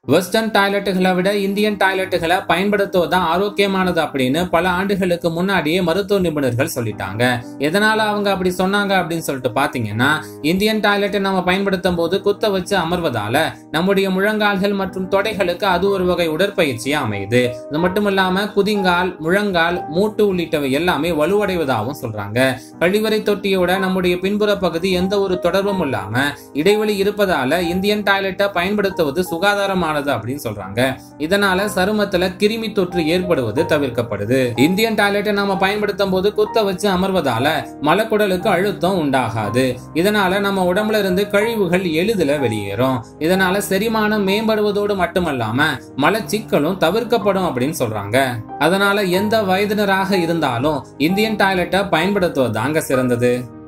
western டாய்லெட்டுகளை விட Indian டாய்லெட்டுகளை பயன்படுத்துவதுதான் ஆரோக்கியமானது அப்படின்னு பல ஆண்டுகளுக்கு முன்னாடியே மருத்துவ நிபுணர்கள் சொல்லிட்டாங்க எதனால அவங்க அப்படி சொன்னாங்க அப்படின்னு சொல்லிட்டு பாத்தீங்கன்னா இந்தியன் டாய்லெட்டை நம்ம பயன்படுத்தும் போது குத்த வச்சு அமர்வதால நம்முடைய முழங்கால்கள் மற்றும் தொடைகளுக்கு அது ஒரு வகை உடற்பயிற்சியா அமையுது இது மட்டும் இல்லாம குதிங்கால் முழங்கால் மூட்டு உள்ளிட்டவை எல்லாமே வலுவடைவதாகவும் சொல்றாங்க கழிவறை தொட்டியோட நம்முடைய பின்புற பகுதி எந்த ஒரு தொடர்பும் இல்லாம இடைவெளி இருப்பதால இந்தியன் டாய்லெட்டை பயன்படுத்துவது சுகாதாரமானது அப்படின்னு சொல்றாங்க இதனால சருமத்துல கிருமி தொற்று ஏற்படுவது தவிர்க்கப்படுது இந்தியன் டாய்லெட்டை நாம பயன்படுத்தும் போது குத்த வச்சு அமர்வதால மலக்குடலுக்கு அழுத்தம் உண்டாகாது இதனால நம்ம உடம்புல இருந்து கழிவுகள் எளிதில் வெளியேறும் இதனால செரிமானம் மேம்படுவதோடு மட்டுமல்லாம மலச்சிக்கலும் தவிர்க்கப்படும் அப்படின்னு சொல்றாங்க அதனால எந்த வயதினராக இருந்தாலும் இந்தியன் டாய்லெட்டை பயன்படுத்துவது தாங்க சிறந்தது